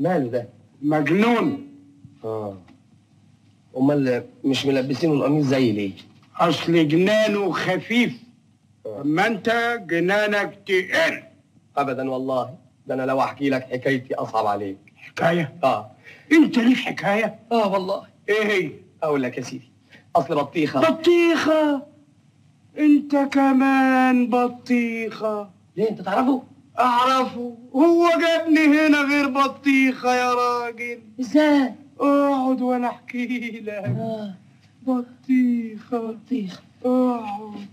ماله ده مجنون اه امال مش ملبسينه القميص زي ليه اصل جنانه خفيف اما انت جنانك تقل ابدا والله ده انا لو احكي لك حكايتي اصعب عليك حكايه اه انت ليك حكايه اه والله ايه هي اقول لك يا سيدي اصل بطيخه بطيخه انت كمان بطيخه ليه انت تعرفه اعرفه هو جابني هنا غير بطيخه يا راجل ازاي اقعد وانا احكي لك اه بطيخه بطيخه اقعد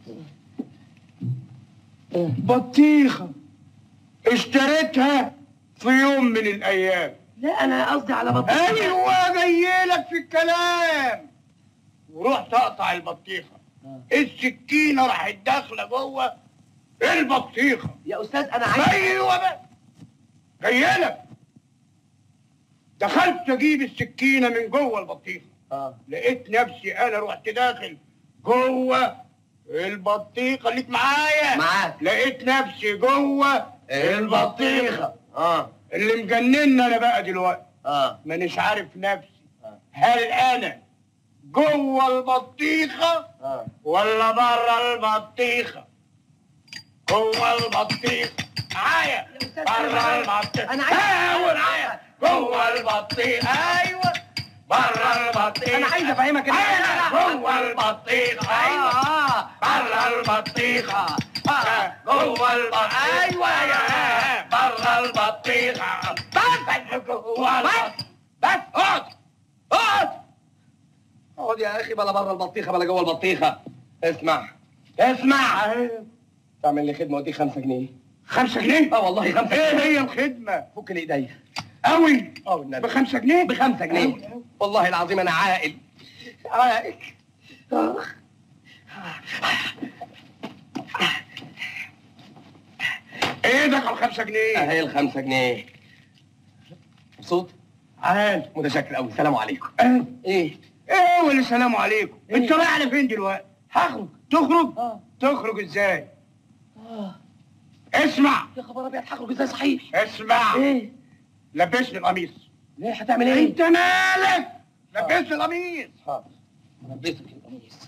آه. بطيخه اشتريتها في يوم من الايام لا انا قصدي على بطيخه ايوه جاي لك في الكلام ورحت اقطع البطيخه آه. السكينه راحت داخله جوه البطيخه يا استاذ انا عايز ايوه بقى جاي لك دخلت اجيب السكينه من جوه البطيخه اه لقيت نفسي انا رحت داخل جوه البطيخه اللي معايا معاك. لقيت نفسي جوه البطيخه اه اللي مجننا انا بقى دلوقتي اه مانيش عارف نفسي آه. هل انا جوه البطيخه اه ولا بره البطيخه جوه البطيخه معايا أستاذ، بره أنا- البطيخه أنا عايز- ايوه معايا جوه البطيخه ايوه بره البطيخه انا عايز افهمك إن- ايوه جوه البطيخه ايوه اه بره البطيخه آه. جوه البطيخه ايوه يا بره البطيخه بس جوه البطيخه بس اقعد اقعد اقعد يا اخي بلا بره البطيخه بلا جوه البطيخه اسمع اسمع تعمل لي خدمه ودي خمسة جنيه خمسة جنيه؟ اه والله خمسة ايه جنيه هي الخدمة؟ فك لي ايديا قوي اه والنبي بخمسة جنيه؟ بخمسة جنيه والله العظيم انا عاقل عاقل آخ. ايدك على الخمسة جنيه اهي الخمسة جنيه مبسوط عال متشكر قوي سلام عليكم اه ايه ايه ولا سلام عليكم إيه؟ انت رايح على فين دلوقتي؟ هخرج تخرج؟ اه تخرج ازاي؟ اه اسمع يا خبر ابيض هخرج ازاي صحيح اسمع ايه لبسني القميص ليه هتعمل ايه انت مالك؟ لبسني القميص حاضر لبسك القميص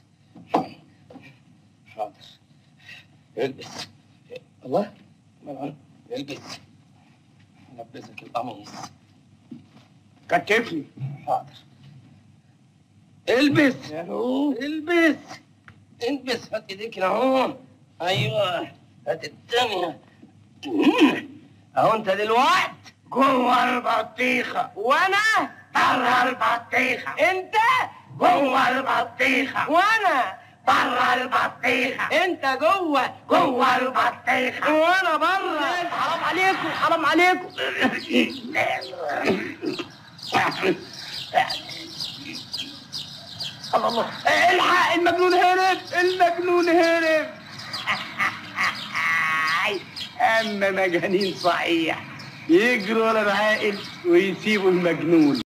حاضر البس الله مال البس لبسك القميص كتفني حاضر البس البس البس هات ايديك هنا اهو ايوه هات الثانية اهو انت دلوقتي جوه البطيخة وانا بره البطيخة انت جوه البطيخة وانا بره البطيخة انت جوه جوه البطيخة وانا بره حرام عليكم حرام عليكم الله الله الحق المجنون هرب المجنون هرب اما مجانين صحيح يجروا ورا العاقل ويسيبوا المجنون